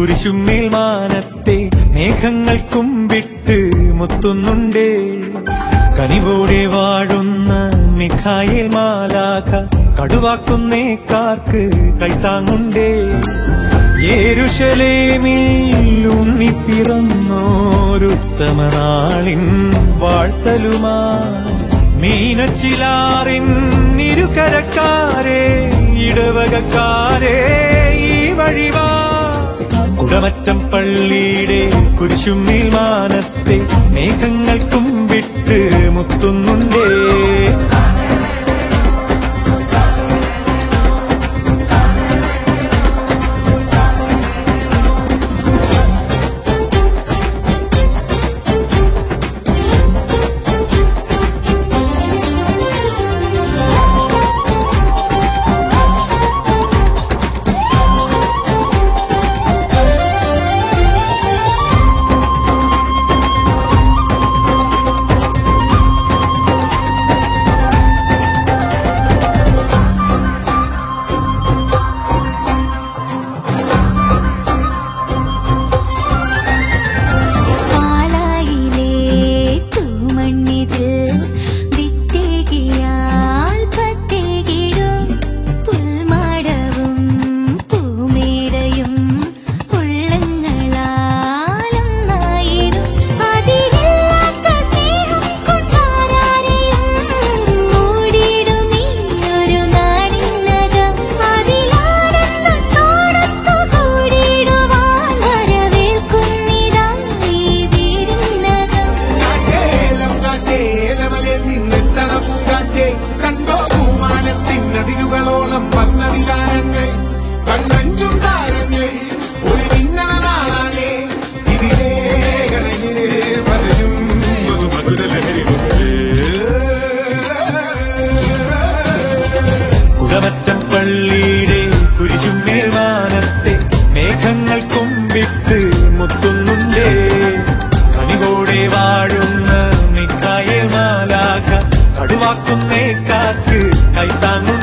കുരിശുമേൽ മാനത്തെ മേഘങ്ങൾ കുമ്പിട്ട് മുത്തുന്നുണ്ടേ കനിവോടെ വാഴുന്ന മിഖായേൽ മാലാഖ കടുവാക്കുന്നേക്കാർക്ക് കൈത്താങ്ങുണ്ടേ യേരുശലേമിൽ ഉണ്ണി പിറന്നോരുത്തമ നാളിൻ വാഴ്ത്തലുമാ മീനച്ചിലാറിൻ ഇരുകരക്കാരെ ഇടവകക്കാരെ ഈ വഴിവാ കുടമറ്റം പള്ളിയുടെ കുരിശുമേൽ മാനത്തെ മേഘങ്ങൾ കുമ്പിട്ട് മുത്തുന്നുണ്ടേ പാലായിലെ തൂമണ്ണിതിൽ വിത്തേകിയാൽ പത്തേകിടും പുൽമാടവും പൂമേടയും ഉള്ളങ്ങളാലും നായിടും അതിരില്ലാത്ത സ്നേഹം കൊണ്ടാരാരെയും മൂടിയിടും ഈ ഒരു നാടിനകം അതിലാനന്ദത്തോടൊത്തു കൂടിയിടുവാൻ വരവേൽക്കുന്നിതാ ഈ വീടിനകം കാറ്റേലം കാറ്റേലമലെ നിന്നെത്തണ പൂങ്കാറ്റേ കണ്ടോ പൂമാനത്തിനതിരുകളോളം വന്ന വികാരങ്ങൾ കണ്ണഞ്ചും താരങ്ങൾ ഒരു മിന്നണ നാളാണേ ഇതിലേ കളയിലേ പറയും ഒരു മധുരലഹരി കുടമറ്റം പള്ളിയുടെ കുരിശുമേൽ മാനത്തെ മേഘങ്ങൾ കുമ്പിട്ട് മുത്തുന്നുണ്ടേ കനിവോടെ വാഴുന്ന മിക്കായേൽ മാലാഖ കടുവാക്കുന്നേ കാക്ക് കൈത്താങ്ങു